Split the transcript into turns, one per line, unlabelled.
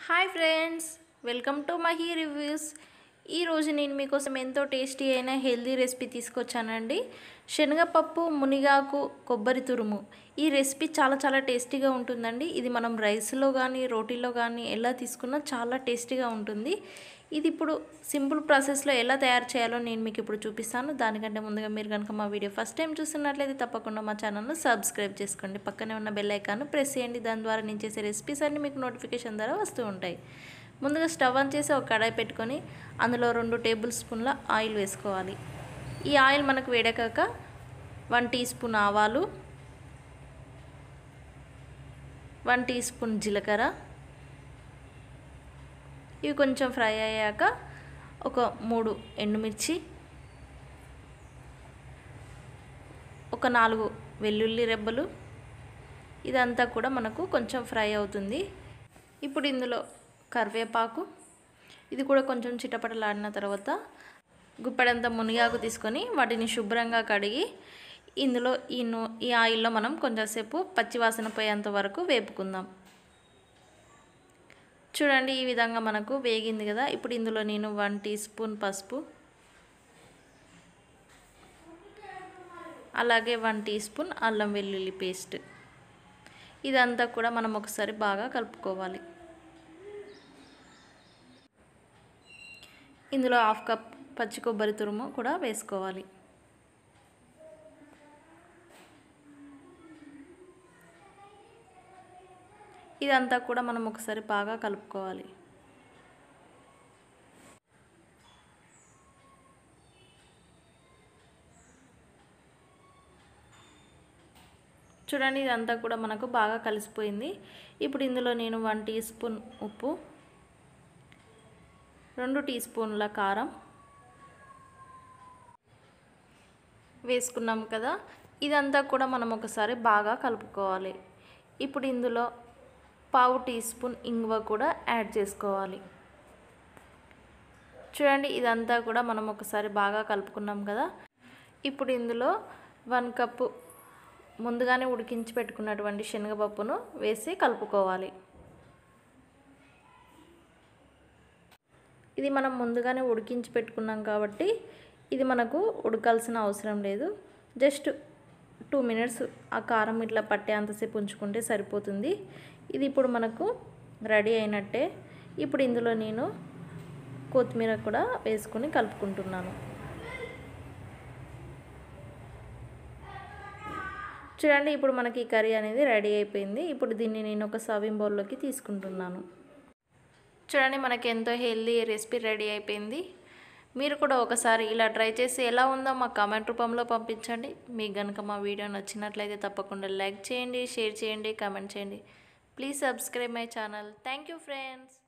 hi friends welcome to Mahi reviews ఈరోజు నేను మీకోసం ఎంతో టేస్టీ అయిన హెల్దీ రెసిపీ తీసుకొచ్చానండి శనగపప్పు మునిగాకు కొబ్బరి తురుము ఈ రెసిపీ చాలా చాలా టేస్టీగా ఉంటుందండి ఇది మనం రైస్లో కానీ రోటీలో కానీ ఎలా తీసుకున్నా చాలా టేస్టీగా ఉంటుంది ఇది ఇప్పుడు సింపుల్ ప్రాసెస్లో ఎలా తయారు చేయాలో నేను మీకు ఇప్పుడు చూపిస్తాను దానికంటే ముందుగా మీరు కనుక మా వీడియో ఫస్ట్ టైం చూస్తున్నట్లయితే తప్పకుండా మా ఛానల్ను సబ్స్క్రైబ్ చేసుకోండి పక్కనే ఉన్న బెల్ ఐకాన్ ప్రెస్ చేయండి దాని ద్వారా నేను చేసే రెసిపీస్ అన్నీ మీకు నోటిఫికేషన్ ద్వారా వస్తూ ఉంటాయి ముందుగా స్టవ్ ఆన్ చేసి ఒక కడాయి పెట్టుకొని అందులో రెండు టేబుల్ స్పూన్ల ఆయిల్ వేసుకోవాలి ఈ ఆయిల్ మనకు వేడకాక వన్ టీ స్పూన్ ఆవాలు వన్ టీ స్పూన్ జీలకర్ర ఇవి కొంచెం ఫ్రై అయ్యాక ఒక మూడు ఎండుమిర్చి ఒక నాలుగు వెల్లుల్లి రెబ్బలు ఇదంతా కూడా మనకు కొంచెం ఫ్రై అవుతుంది ఇప్పుడు ఇందులో కరివేపాకు ఇది కూడా కొంచెం చిటపటలాడిన తర్వాత గుప్పెడంత మునిగాకు తీసుకొని వాటిని శుభ్రంగా కడిగి ఇందులో ఈ నూ ఈ ఆయిల్లో మనం కొంచెంసేపు పచ్చివాసన పోయేంత వరకు వేపుకుందాం చూడండి ఈ విధంగా మనకు వేగింది కదా ఇప్పుడు ఇందులో నేను వన్ టీ స్పూన్ పసుపు అలాగే వన్ టీ స్పూన్ అల్లం వెల్లుల్లి పేస్ట్ ఇదంతా కూడా మనం ఒకసారి బాగా కలుపుకోవాలి ఇందులో హాఫ్ కప్ పచ్చి కొబ్బరి తురుము కూడా వేసుకోవాలి ఇదంతా కూడా మనం ఒకసారి బాగా కలుపుకోవాలి చూడండి ఇదంతా కూడా మనకు బాగా కలిసిపోయింది ఇప్పుడు ఇందులో నేను వన్ టీ స్పూన్ ఉప్పు రెండు టీ స్పూన్ల కారం వేసుకున్నాం కదా ఇదంతా కూడా మనం ఒకసారి బాగా కలుపుకోవాలి ఇప్పుడు ఇందులో పావు టీ స్పూన్ ఇంగువ కూడా యాడ్ చేసుకోవాలి చూడండి ఇదంతా కూడా మనం ఒకసారి బాగా కలుపుకున్నాం కదా ఇప్పుడు ఇందులో వన్ కప్పు ముందుగానే ఉడికించి పెట్టుకున్నటువంటి శనగపప్పును వేసి కలుపుకోవాలి ఇది మనం ముందుగానే ఉడికించి పెట్టుకున్నాం కాబట్టి ఇది మనకు ఉడకాల్సిన అవసరం లేదు జస్ట్ టూ మినిట్స్ ఆ కారం ఇట్లా పట్టే అంతసేపు ఉంచుకుంటే సరిపోతుంది ఇది ఇప్పుడు మనకు రెడీ అయినట్టే ఇప్పుడు ఇందులో నేను కొత్తిమీర కూడా వేసుకుని కలుపుకుంటున్నాను చూడండి ఇప్పుడు మనకి ఈ కర్రీ అనేది రెడీ అయిపోయింది ఇప్పుడు దీన్ని నేను ఒక సర్వింగ్ బౌల్లోకి తీసుకుంటున్నాను చూడండి మనకి ఎంతో హెల్దీ రెసిపీ రెడీ అయిపోయింది మీరు కూడా ఒకసారి ఇలా ట్రై చేసి ఎలా ఉందో మా కామెంట్ రూపంలో పంపించండి మీకు కనుక మా వీడియో నచ్చినట్లయితే తప్పకుండా లైక్ చేయండి షేర్ చేయండి కామెంట్ చేయండి please subscribe my channel thank you friends